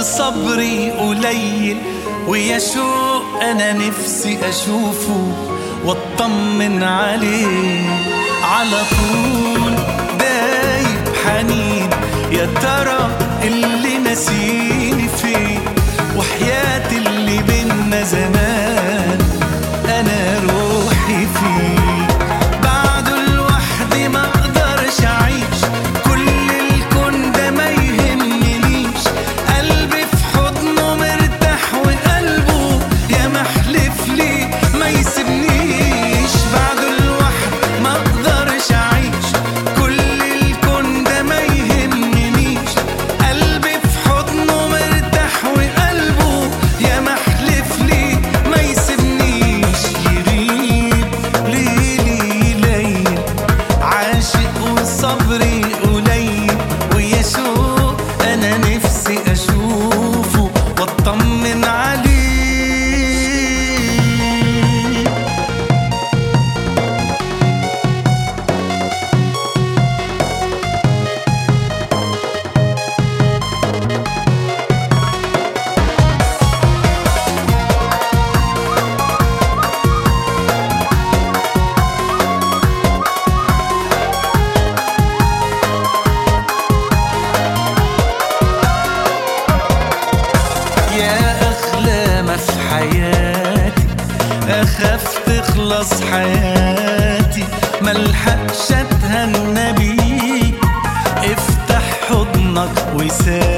وصبري قليل ويشوق انا نفسي اشوفه واطمن عليه على طول دايب حنين يا ترى اللي نسيني فين وحياة اللي بينا زمان انا روحي فيه بعده لوحدي ما اقدرش اعيش كل الكون ده ما يهمنيش قلبي في حضنه مرتاح وقلبه يا محلف لي ما يسيبنيش بعده لوحدي ما اقدرش اعيش كل الكون ده ما يهمنيش قلبي في حضنه مرتاح وقلبه يا محلف لي ما يسيبنيش يغيب ليلي ليل عاشق وصبري قليل ويشوق انا نفسي اشوفه واطمن عليه يا أغلى ما في حياتي أخاف تخلص حياتي ملحقش أتهنى بيك افتح حضنك وسام